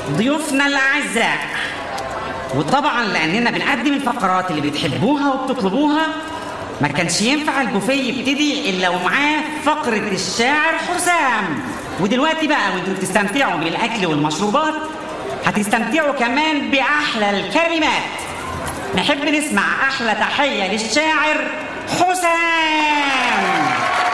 ضيوفنا الأعزاء وطبعا لأننا بنقدم الفقرات اللي بتحبوها وبتطلبوها ما كانش ينفع البوفيه يبتدي إلا ومعاه فقرة الشاعر حسام ودلوقتي بقى وانتوا بتستمتعوا بالأكل والمشروبات هتستمتعوا كمان بأحلى الكلمات نحب نسمع أحلى تحية للشاعر حسام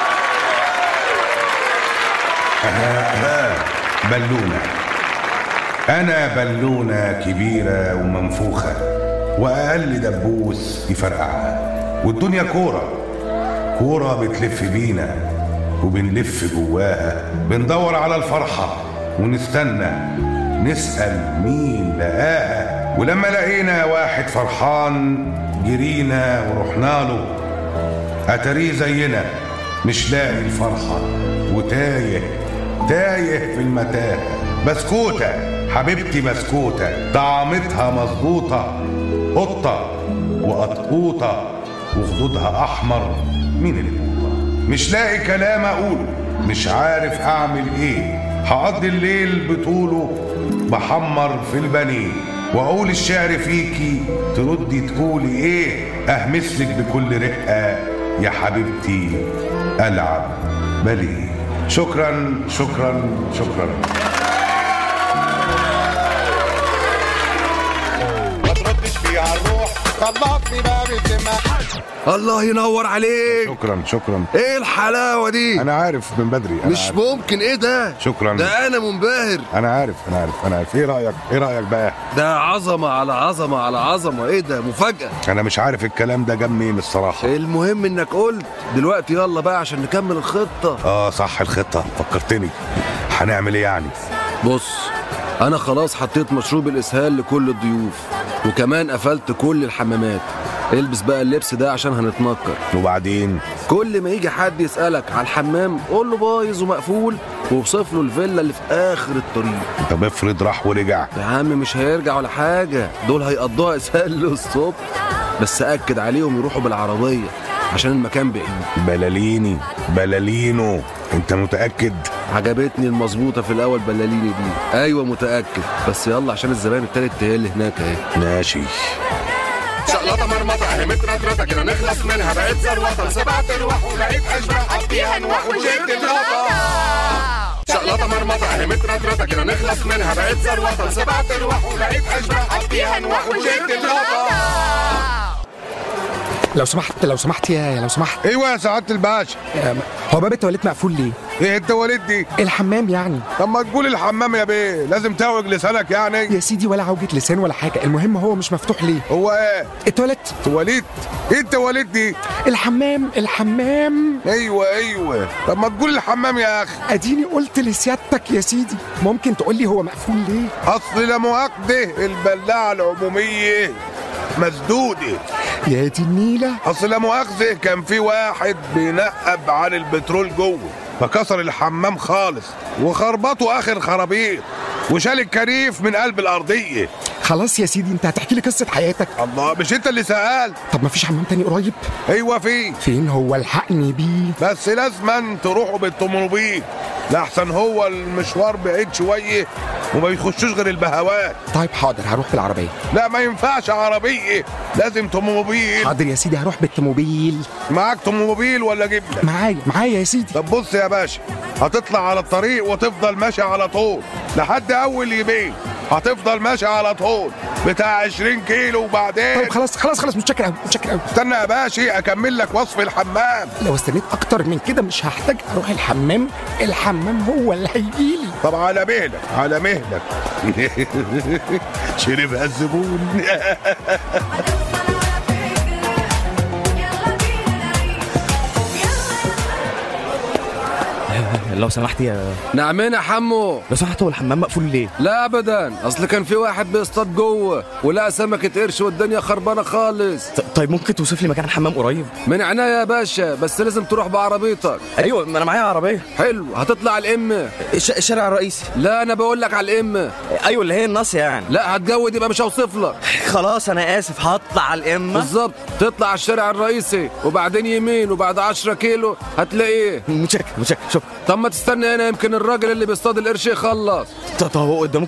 بلونة أنا بلونة كبيرة ومنفوخة وأقل دبوس يفرقعها والدنيا كورة كورة بتلف بينا وبنلف جواها بندور على الفرحة ونستنى نسأل مين لقاها ولما لقينا واحد فرحان جرينا ورحنا له أتاريه زينا مش لاقي الفرحة وتايه تايه في المتاهة بسكوتة حبيبتي بسكوتة طعمتها مظبوطة قطة وقطقوطة وخدودها أحمر مين القوطة مش لاقي كلام أقوله مش عارف أعمل إيه هقضي الليل بطوله بحمر في البنين وأقول الشعر فيكي تردي تقولي إيه أهمسلك بكل رقة يا حبيبتي ألعب باليه شكرا شكرا شكرا ما تردش فيها الروح خلصني باب الدماغ الله ينور عليك شكرا شكرا ايه الحلاوه دي انا عارف من بدري أنا مش عارف. ممكن ايه ده شكرا ده انا منبهر انا عارف انا عارف انا عارف ايه رايك ايه رايك بقى ده عظمه على عظمه على عظمه ايه ده مفاجاه انا مش عارف الكلام ده جاب منين الصراحه المهم انك قلت دلوقتي يلا بقى عشان نكمل الخطه اه صح الخطه فكرتني هنعمل ايه يعني بص انا خلاص حطيت مشروب الاسهال لكل الضيوف وكمان قفلت كل الحمامات البس بقى اللبس ده عشان هنتنكر وبعدين كل ما يجي حد يسألك على الحمام قول له بايظ ومقفول ووصف له الفيلا اللي في آخر الطريق طب افرض راح ورجع يا عم مش هيرجع ولا حاجة دول هيقضوها إسهال للصبح بس أكد عليهم يروحوا بالعربية عشان المكان بعيد بلاليني بلالينو انت متاكد عجبتني المظبوطة في الأول بلاليني دي أيوة متأكد بس يلا عشان الزبائن التالت هي اللي هناك أهي ماشي شقلطه مرمطه اهي مترطرطه كده نخلص منها بقيت زروطه سبعت ارواح ولقيت اشباح حطيها نواح وجبت الغطا شقلطه مرمطه اهي مترطرطه كده نخلص منها بقيت زروطه سبعت ارواح ولقيت اشباح حطيها نواح وجبت الغطا لو سمحت لو سمحت يا لو سمحت ايوه يا سعاده الباشا آم، هو باب التواليت مقفول ليه؟ ايه انت وليد دي الحمام يعني طب ما تقول الحمام يا بيه لازم تعوج لسانك يعني يا سيدي ولا عوجة لسان ولا حاجة المهم هو مش مفتوح ليه؟ هو ايه التواليت تواليت ايه التواليت دي الحمام الحمام ايوه ايوه طب ما تقول الحمام يا اخي اديني قلت لسيادتك يا سيدي ممكن تقول لي هو مقفول ليه؟ اصل لا مؤاخذه البلاعه العموميه مسدوده يا دي النيلة اصل لا مؤاخذه كان في واحد بينقب عن البترول جوه فكسر الحمام خالص وخربطه اخر خرابيط وشال الكريف من قلب الارضيه خلاص يا سيدي انت هتحكي لي قصة حياتك الله مش انت اللي سألت طب مفيش حمام تاني قريب؟ ايوه في فين هو الحقني بيه؟ بس لازما تروحوا بالطوموبيل لحسن هو المشوار بعيد شويه وما يخشوش غير البهوات طيب حاضر هروح بالعربية لا ما ينفعش عربيه لازم طوموبيل حاضر يا سيدي هروح بالتموبيل معاك طوموبيل ولا اجيب لك معايا معايا يا سيدي طب بص يا باشا هتطلع على الطريق وتفضل ماشي على طول لحد اول يمين هتفضل ماشي على طول بتاع 20 كيلو وبعدين طيب خلاص خلاص خلاص متشكر قوي متشكر قوي استنى يا باشا اكمل لك وصف الحمام لو استنيت اكتر من كده مش هحتاج اروح الحمام الحمام هو اللي هيجيلي طب على مهلك على مهلك شربها الزبون لو سمحت يا نعمين يا حمو لو سمحت هو الحمام مقفول ليه؟ لا ابدا اصل كان في واحد بيصطاد جوه ولقى سمكه قرش والدنيا خربانه خالص ط- طيب ممكن توصف لي مكان الحمام قريب؟ من عناية يا باشا بس لازم تروح بعربيتك ايوه ما انا معايا عربيه حلو هتطلع على الام الش- الشارع الرئيسي لا انا بقول لك على الام ايوه اللي هي الناصيه يعني لا هتجود يبقى مش هوصف لك خلاص انا اسف هطلع على الامه بالظبط تطلع على الشارع الرئيسي وبعدين يمين وبعد 10 كيلو هتلاقيه متشكر متشكر شكرا طب ما تستنى هنا يمكن الراجل اللي بيصطاد القرش يخلص ط- طب هو قدامه